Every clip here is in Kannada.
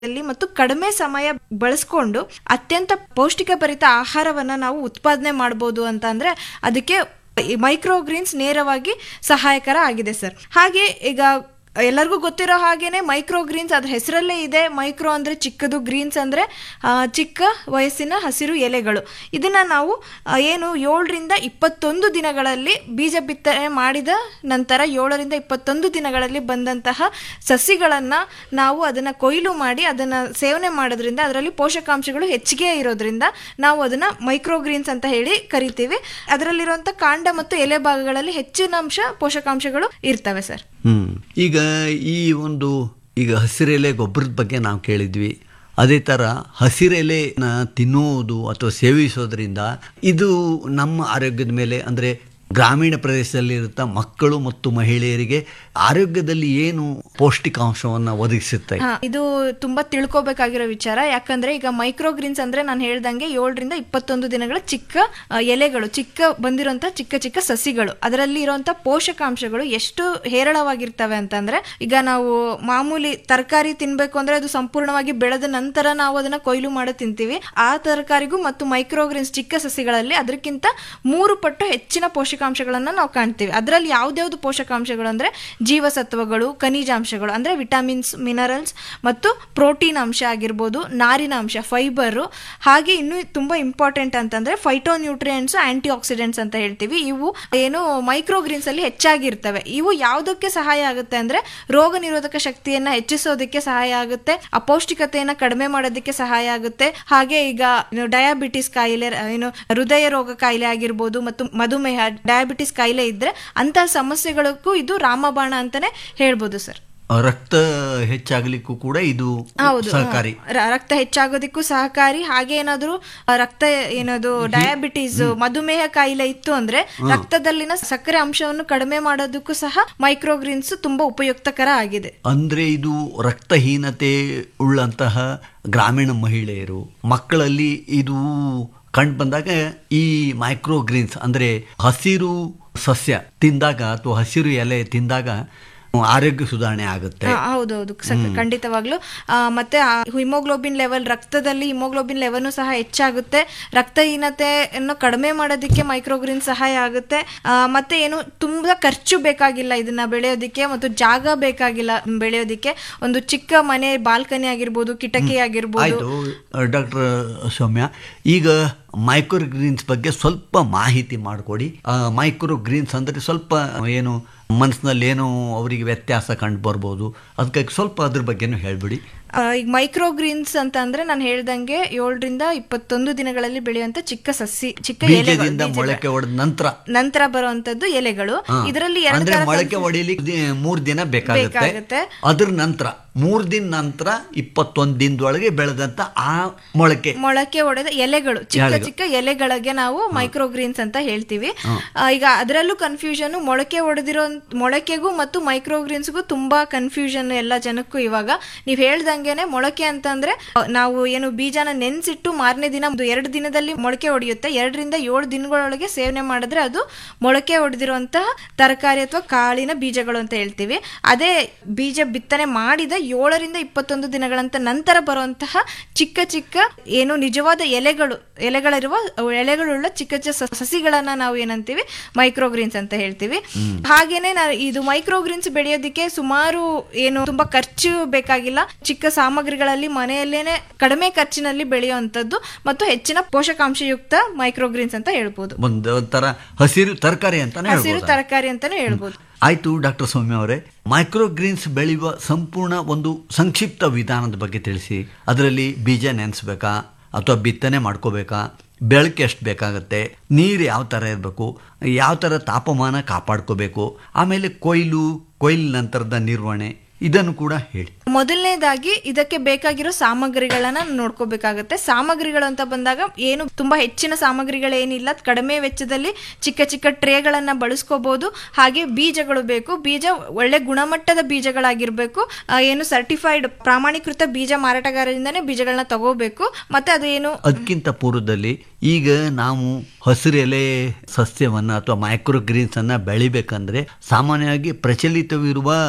ಲ್ಲಿ ಮತ್ತು ಕಡಿಮೆ ಸಮಯ ಬಳಸ್ಕೊಂಡು ಅತ್ಯಂತ ಪೌಷ್ಟಿಕ ಭರಿತ ಆಹಾರವನ್ನ ನಾವು ಉತ್ಪಾದನೆ ಮಾಡಬಹುದು ಅಂತ ಅಂದ್ರೆ ಅದಕ್ಕೆ ಮೈಕ್ರೋ ಗ್ರೀನ್ಸ್ ನೇರವಾಗಿ ಸಹಾಯಕರ ಆಗಿದೆ ಸರ್ ಹಾಗೆ ಈಗ ಎಲ್ಲರಿಗೂ ಗೊತ್ತಿರೋ ಹಾಗೇನೆ ಮೈಕ್ರೋ ಗ್ರೀನ್ಸ್ ಅದ್ರ ಹೆಸರಲ್ಲೇ ಇದೆ ಮೈಕ್ರೋ ಅಂದ್ರೆ ಚಿಕ್ಕದು ಗ್ರೀನ್ಸ್ ಅಂದ್ರೆ ಆ, ಚಿಕ್ಕ ವಯಸ್ಸಿನ ಹಸಿರು ಎಲೆಗಳು ಇದನ್ನ ನಾವು ಆ, ಏನು ಏಳರಿಂದ ಇಪ್ಪತ್ತೊಂದು ದಿನಗಳಲ್ಲಿ ಬೀಜ ಬಿತ್ತನೆ ಮಾಡಿದ ನಂತರ ಏಳರಿಂದ ಇಪ್ಪತ್ತೊಂದು ದಿನಗಳಲ್ಲಿ ಬಂದಂತಹ ಸಸಿಗಳನ್ನ ನಾವು ಅದನ್ನ ಕೊಯ್ಲು ಮಾಡಿ ಅದನ್ನ ಸೇವನೆ ಮಾಡೋದ್ರಿಂದ ಅದರಲ್ಲಿ ಪೋಷಕಾಂಶಗಳು ಹೆಚ್ಚಿಗೆ ಇರೋದ್ರಿಂದ ನಾವು ಅದನ್ನ ಮೈಕ್ರೋ ಗ್ರೀನ್ಸ್ ಅಂತ ಹೇಳಿ ಕರಿತೀವಿ ಅದರಲ್ಲಿರುವಂತ ಕಾಂಡ ಮತ್ತು ಎಲೆ ಭಾಗಗಳಲ್ಲಿ ಹೆಚ್ಚಿನ ಅಂಶ ಪೋಷಕಾಂಶಗಳು ಇರ್ತವೆ ಸರ್ ಹ್ಮ್ ಈಗ ಈ ಒಂದು ಈಗ ಹಸಿರೆಲೆ ಗೊಬ್ಬರದ ಬಗ್ಗೆ ನಾವು ಕೇಳಿದ್ವಿ ಅದೇ ಥರ ಹಸಿರೆಲೆನ ತಿನ್ನುವುದು ಅಥವಾ ಸೇವಿಸೋದ್ರಿಂದ ಇದು ನಮ್ಮ ಆರೋಗ್ಯದ ಮೇಲೆ ಅಂದರೆ ಗ್ರಾಮೀಣ ಪ್ರದೇಶದಲ್ಲಿರುತ್ತ ಮಕ್ಕಳು ಮತ್ತು ಮಹಿಳೆಯರಿಗೆ ಆರೋಗ್ಯದಲ್ಲಿ ಏನು ಪೌಷ್ಟಿಕಾಂಶವನ್ನು ಒದಗಿಸುತ್ತೆ ಹಾ ಇದು ತುಂಬಾ ತಿಳ್ಕೊಬೇಕಾಗಿರೋ ವಿಚಾರ ಯಾಕಂದ್ರೆ ಈಗ ಮೈಕ್ರೋ ಗ್ರೀನ್ಸ್ ಅಂದ್ರೆ ನಾನು ಹೇಳ್ದಂಗೆ ಏಳರಿಂದ ಇಪ್ಪತ್ತೊಂದು ದಿನಗಳ ಚಿಕ್ಕ ಆ, ಎಲೆಗಳು ಚಿಕ್ಕ ಬಂದಿರೋಂತ ಚಿಕ್ಕ ಚಿಕ್ಕ ಸಸಿಗಳು ಅದರಲ್ಲಿ ಇರುವಂತ ಪೋಷಕಾಂಶಗಳು ಎಷ್ಟು ಹೇರಳವಾಗಿರ್ತವೆ ಅಂತಂದ್ರೆ ಈಗ ನಾವು ಮಾಮೂಲಿ ತರಕಾರಿ ತಿನ್ಬೇಕು ಅಂದ್ರೆ ಅದು ಸಂಪೂರ್ಣವಾಗಿ ಬೆಳೆದ ನಂತರ ನಾವು ಅದನ್ನ ಕೊಯ್ಲು ಮಾಡಿ ತಿಂತೀವಿ ಆ ತರಕಾರಿಗೂ ಮತ್ತು ಮೈಕ್ರೋ ಗ್ರೀನ್ಸ್ ಚಿಕ್ಕ ಸಸಿಗಳಲ್ಲಿ ಅದಕ್ಕಿಂತ ಮೂರು ಪಟ್ಟು ಹೆಚ್ಚಿನ ಪೋಷಕಾಂಶಗಳನ್ನ ನಾವು ಕಾಣ್ತೀವಿ ಅದರಲ್ಲಿ ಯಾವ್ದ್ಯಾವ್ದು ಪೋಷಕಾಂಶಗಳು ಅಂದ್ರೆ ಜೀವಸತ್ವಗಳು ಖನಿಜಾಂಶಗಳು ಅಂದ್ರೆ ವಿಟಮಿನ್ಸ್ ಮಿನರಲ್ಸ್ ಮತ್ತು ಪ್ರೋಟೀನ್ ಅಂಶ ಆಗಿರ್ಬೋದು ನಾರಿನ ಅಂಶ ಫೈಬರು ಹಾಗೆ ಇನ್ನು ತುಂಬಾ ಇಂಪಾರ್ಟೆಂಟ್ ಅಂತಂದ್ರೆ ಫೈಟೋ ನ್ಯೂಟ್ರಿಯೆಂಟ್ಸ್ ಆಂಟಿ ಆಕ್ಸಿಡೆಂಟ್ಸ್ ಅಂತ ಹೇಳ್ತೀವಿ ಇವು ಏನು ಮೈಕ್ರೋ ಗ್ರೀನ್ಸ್ ಅಲ್ಲಿ ಹೆಚ್ಚಾಗಿರ್ತವೆ ಇವು ಯಾವುದಕ್ಕೆ ಸಹಾಯ ಆಗುತ್ತೆ ಅಂದ್ರೆ ರೋಗ ನಿರೋಧಕ ಶಕ್ತಿಯನ್ನ ಹೆಚ್ಚಿಸೋದಕ್ಕೆ ಸಹಾಯ ಆಗುತ್ತೆ ಅಪೌಷ್ಟಿಕತೆಯನ್ನ ಕಡಿಮೆ ಮಾಡೋದಕ್ಕೆ ಸಹಾಯ ಆಗುತ್ತೆ ಹಾಗೆ ಈಗ ಏನು ಡಯಾಬಿಟಿಸ್ ಕಾಯಿಲೆ ಏನು ಹೃದಯ ರೋಗ ಕಾಯಿಲೆ ಆಗಿರ್ಬೋದು ಮತ್ತು ಮಧುಮೇಹ ಡಯಾಬಿಟಿಸ್ ಕಾಯಿಲೆ ಇದ್ರೆ ಅಂತಹ ಸಮಸ್ಯೆಗಳಿಗೂ ಇದು ರಾಮಬಾಣ ಅಂತಾನೆ ಹೇಳ್ಬೋದು ಸರ್ ರಕ್ತ ಹೆಚ್ಚಾಗಲಿಕ್ಕೂ ಕೂಡ ಇದು ಹೌದು ಸಹಕಾರಿ ರ- ರಕ್ತ ಹೆಚ್ಚಾಗೋದಕ್ಕೂ ಸಹಕಾರಿ ಹಾಗೆ ಏನಾದ್ರು ಆ, ರಕ್ತ ಏನದು ಡಯಾಬಿಟೀಸ್ ಮಧುಮೇಹ ಕಾಯಿಲೆ ಇತ್ತು ಅಂದ್ರೆ ರಕ್ತದಲ್ಲಿನ ಸಕ್ಕರೆ ಅಂಶವನ್ನು ಕಡಿಮೆ ಮಾಡೋದಕ್ಕೂ ಸಹ ಮೈಕ್ರೋಗ್ರೀನ್ಸ್ ತುಂಬಾ ಉಪಯುಕ್ತಕರ ಆಗಿದೆ ಅಂದ್ರೆ ಇದು ರಕ್ತಹೀನತೆ ಉಳ್ಳಂತಹ ಗ್ರಾಮೀಣ ಮಹಿಳೆಯರು ಮಕ್ಕಳಲ್ಲಿ ಇದು ಕಂಡು ಬಂದಾಗ ಈ ಮೈಕ್ರೋ ಗ್ರೀನ್ಸ್ ಅಂದ್ರೆ ಹಸಿರು ಸಸ್ಯ ತಿಂದಾಗ ಅಥವಾ ಹಸಿರು ಎಲೆ ತಿಂದಾಗ ಆರೋಗ್ಯ ಸುಧಾರಣೆ ಆಗುತ್ತೆ ಆ, ಹೌದೌದು ಸ- ಖಂಡಿತವಾಗ್ಲು ಆ, ಮತ್ತೆ ಹಿಮೋಗ್ಲೋಬಿನ್ ಲೆವೆಲ್ ರಕ್ತದಲ್ಲಿ ಹಿಮೋಗ್ಲೋಬಿನ್ ಲೆವೆಲ್ ಸಹ ಹೆಚ್ಚಾಗುತ್ತೆ ರಕ್ತಹೀನತೆಯನ್ನು ಕಡಿಮೆ ಮಾಡೋದಕ್ಕೆ ಮೈಕ್ರೋಗ್ರೀನ್ ಸಹಾಯ ಆಗುತ್ತೆ ಆ, ಮತ್ತೆ ಏನು ತುಂಬಾ ಖರ್ಚು ಬೇಕಾಗಿಲ್ಲ ಇದನ್ನ ಬೆಳೆಯೋದಿಕ್ಕೆ ಮತ್ತು ಜಾಗ ಬೇಕಾಗಿಲ್ಲ ಬೆಳೆಯೋದಿಕ್ಕೆ ಒಂದು ಚಿಕ್ಕ ಮನೆ ಬಾಲ್ಕನಿ ಆಗಿರ್ಬೋದು ಕಿಟಕಿ ಆಗಿರ್ಬೋದು ಆಯ್ತು ಡಾಕ್ಟರ್ ಸೌಮ್ಯ ಈಗ ಮೈಕ್ರೋ ಗ್ರೀನ್ಸ್ ಬಗ್ಗೆ ಸ್ವಲ್ಪ ಮಾಹಿತಿ ಮಾಡಿಕೊಡಿ ಮೈಕ್ರೋ ಗ್ರೀನ್ಸ್ ಅಂದರೆ ಸ್ವಲ್ಪ ಏನು ಮನಸ್ಸಿನಲ್ಲಿ ಏನು ಅವರಿಗೆ ವ್ಯತ್ಯಾಸ ಕಂಡು ಬರ್ಬೋದು ಅದಕ್ಕಾಗಿ ಸ್ವಲ್ಪ ಅದ್ರ ಬಗ್ಗೆನೂ ಹೇಳ್ಬಿಡಿ ಆ, ಈಗ ಮೈಕ್ರೋ ಗ್ರೀನ್ಸ್ ಅಂತ ಅಂದ್ರೆ ನಾನು ಹೇಳ್ದಂಗೆ ಏಳರಿಂದ ಇಪ್ಪತ್ತೊಂದು ದಿನಗಳಲ್ಲಿ ಬೆಳೆಯುವಂತ ಚಿಕ್ಕ ಸಸಿ ಚಿಕ್ಕ ಎಲೆಗಳು ಬೀಜದಿಂದ ಬೀಜಗಳು. ಮೊಳಕೆ ಹೊಡೆದ ನಂತರ ನಂತರ ಬರುವಂತದ್ದು ಎಲೆಗಳು ಹಾ. ಇದರಲ್ಲಿ ಎರಡು ಅಂದ್ರೆ ತರ ಮೊಳಕೆ ಹೊಡಿಲಿಕ್ಕೆ ದಿ- ಮೂರ್ ದಿನ ಬೇಕಾಗುತ್ತೆ ಬೇಕಾಗುತ್ತೆ. ಅದ್ರ ನಂತರ ಮೂರ್ ದಿನ ನಂತರ ಇಪ್ಪತ್ತೊಂದು ದಿನದೊಳಗೆ ಬೆಳೆದಂತ ಆ ಮೊಳಕೆ ಮೊಳಕೆ ಹೊಡೆದ ಎಲೆಗಳು ಚಿಕ್ಕ ಎಲೆಗಳು. ಚಿಕ್ಕ ಎಲೆಗಳಿಗೆ ನಾವು ಮೈಕ್ರೋ ಗ್ರೀನ್ಸ್ ಅಂತ ಹೇಳ್ತೀವಿ ಆ, ಈಗ ಅದರಲ್ಲೂ ಕನ್ಫ್ಯೂಷನ್ ಮೊಳಕೆ ಹೊಡೆದಿರೋ ಮೊಳಕೆಗೂ ಮತ್ತು ಮೈಕ್ರೋ ಗ್ರೀನ್ಸ್ಗೂ ತುಂಬಾ ಕನ್ಫ್ಯೂಷನ್ ಎಲ್ಲ ಜನಕ್ಕೂ ಇವಾಗ ನೀವ್ ಹೇಳ್ದಂಗೆನೆ ಮೊಳಕೆ ಅಂತಂದ್ರೆ ಆ, ನಾವು ಏನು ಬೀಜನ ನೆನ್ಸಿಟ್ಟು ಮಾರನೇ ದಿನ ಒಂದು ಎರಡು ದಿನದಲ್ಲಿ ಮೊಳಕೆ ಹೊಡೆಯುತ್ತೆ ಎರಡರಿಂದ ಏಳು ದಿನಗಳೊಳಗೆ ಸೇವನೆ ಮಾಡಿದ್ರೆ ಅದು ಮೊಳಕೆ ಹೊಡೆದಿರುವಂತಹ ತರಕಾರಿ ಅಥವಾ ಕಾಳಿನ ಬೀಜಗಳು ಅಂತ ಹೇಳ್ತೀವಿ ಅದೇ ಬೀಜ ಬಿತ್ತನೆ ಮಾಡಿದ ಏಳರಿಂದ ಇಪ್ಪತ್ತೊಂದು ದಿನಗಳಂತ ನಂತರ ಬರುವಂತಹ ಚಿಕ್ಕ ಚಿಕ್ಕ ಏನು ನಿಜವಾದ ಎಲೆಗಳು ಎಲೆಗಳಿರುವ ಎಲೆಗಳುಳ್ಳ ಚಿಕ್ಕ ಚಿಕ್ಕ ಸ- ಸಸಿಗಳನ್ನ ನಾವು ಏನಂತೀವಿ ಮೈಕ್ರೋಗ್ರೀನ್ಸ್ ಅಂತ ಹೇಳ್ತೀವಿ ಹಾಗೇನೆ ನಾ ಇದು ಮೈಕ್ರೋಗ್ರೀನ್ಸ್ ಬೆಳೆಯೋದಕ್ಕೆ ಸುಮಾರು ಏನು ತುಂಬಾ ಖರ್ಚು ಬೇಕಾಗಿಲ್ಲ ಚಿಕ್ಕ ಸಾಮಗ್ರಿಗಳಲ್ಲಿ ಮನೆಯಲ್ಲೇನೆ ಕಡಿಮೆ ಖರ್ಚಿನಲ್ಲಿ ಬೆಳೆಯುವಂತದ್ದು ಮತ್ತು ಹೆಚ್ಚಿನ ಪೋಷಕಾಂಶಯುಕ್ತ ಮೈಕ್ರೋಗ್ರೀನ್ಸ್ ಅಂತ ಹೇಳ್ಬೋದು ಒಂದು ಒಂಥರ ಹಸಿರು ತರಕಾರಿ ಅಂತಾನೆ ಹಸಿರು ಹೇಳ್ಬೋದು ತರಕಾರಿ ಅಂತಾನೆ ಹೇಳ್ಬೋದು ಆಯ್ತು ಡಾಕ್ಟರ್ ಸೌಮ್ಯ ಅವರೇ ಮೈಕ್ರೋ ಗ್ರೀನ್ಸ್ ಬೆಳೆಯುವ ಸಂಪೂರ್ಣ ಒಂದು ಸಂಕ್ಷಿಪ್ತ ವಿಧಾನದ ಬಗ್ಗೆ ತಿಳಿಸಿ ಅದರಲ್ಲಿ ಬೀಜ ನೆನೆಸ್ಬೇಕಾ ಅಥವಾ ಬಿತ್ತನೆ ಮಾಡ್ಕೋಬೇಕಾ ಬೆಳಕು ಎಷ್ಟು ಬೇಕಾಗತ್ತೆ ನೀರು ಯಾವ ಥರ ಇರಬೇಕು ಯಾವ ಥರ ತಾಪಮಾನ ಕಾಪಾಡ್ಕೋಬೇಕು ಆಮೇಲೆ ಕೊಯ್ಲು ಕೊಯ್ಲು ನಂತರದ ನಿರ್ವಹಣೆ ಇದನ್ನು ಕೂಡ ಹೇಳಿ ಮೊದಲನೇದಾಗಿ ಇದಕ್ಕೆ ಬೇಕಾಗಿರೋ ಸಾಮಗ್ರಿಗಳನ್ನ ನೋಡ್ಕೋಬೇಕಾಗತ್ತೆ ಸಾಮಗ್ರಿಗಳು ಅಂತ ಬಂದಾಗ ಏನು ತುಂಬಾ ಹೆಚ್ಚಿನ ಸಾಮಗ್ರಿಗಳೇನಿಲ್ಲ ಕಡಿಮೆ ವೆಚ್ಚದಲ್ಲಿ ಚಿಕ್ಕ ಚಿಕ್ಕ ಟ್ರೇಗಳನ್ನ ಬಳಸ್ಕೋಬಹುದು ಹಾಗೆ ಬೀಜಗಳು ಬೇಕು ಬೀಜ ಒಳ್ಳೆ ಗುಣಮಟ್ಟದ ಬೀಜಗಳಾಗಿರ್ಬೇಕು ಆ, ಏನು ಸರ್ಟಿಫೈಡ್ ಪ್ರಾಮಾಣೀಕೃತ ಬೀಜ ಮಾರಾಟಗಾರರಿಂದನೇ ಬೀಜಗಳನ್ನ ತಗೋಬೇಕು ಮತ್ತೆ ಅದು ಏನು ಅದಕ್ಕಿಂತ ಪೂರ್ವದಲ್ಲಿ ಈಗ ನಾವು ಹಸಿರೆಲೆ ಸಸ್ಯವನ್ನು ಅಥವಾ ಮೈಕ್ರೋ ಗ್ರೀನ್ಸ್ ಅನ್ನ ಬೆಳಿಬೇಕಂದ್ರೆ ಸಾಮಾನ್ಯವಾಗಿ ಪ್ರಚಲಿತವಿರುವ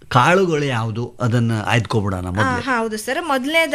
ಕಾಳುಗಳು ಯಾವುದು ಅದನ್ನ ಆಯ್ದುಕೊಬಿಡೋಣ ಮೊದಲೇ ಹೌದು ಸರ್ ಮೊದಲನೇ